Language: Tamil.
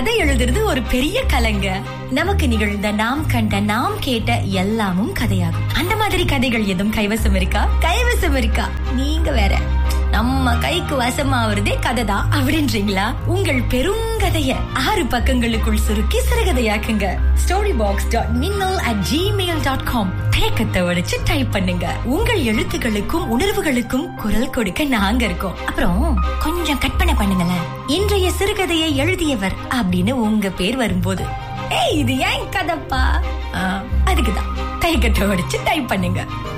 கதை எழுதுறது ஒரு பெரிய கலைங்க நமக்கு நிகழ்ந்த நாம் கண்ட நாம் கேட்ட எல்லாமும் கதையாகும் அந்த மாதிரி கதைகள் எதுவும் கைவசம் இருக்கா கைவசம் இருக்கா நீங்க வேற நம்ம கைக்கு வசமாவதே கதை தான் அப்படின்றீங்களா உங்கள் பெருங்கதைய ஆறு பக்கங்களுக்குள் சுருக்கி சிறுகதையாக்குங்க story box dot Minnal at Gmail dot com தயக்கத்தை உடைச்சு டைப் பண்ணுங்க உங்கள் எழுத்துக்களுக்கும் உணர்வுகளுக்கும் குரல் கொடுக்க நாங்க இருக்கோம் அப்புறம் கொஞ்சம் கற்பனை பண்ணுங்களேன் இன்றைய சிறுகதையை எழுதியவர் அப்படின்னு உங்க பேர் வரும்போது ஏய் இது ஏன் கதைப்பா ஆ, அதுக்குதான் தயக்கத்தை உடைச்சு டைப் பண்ணுங்க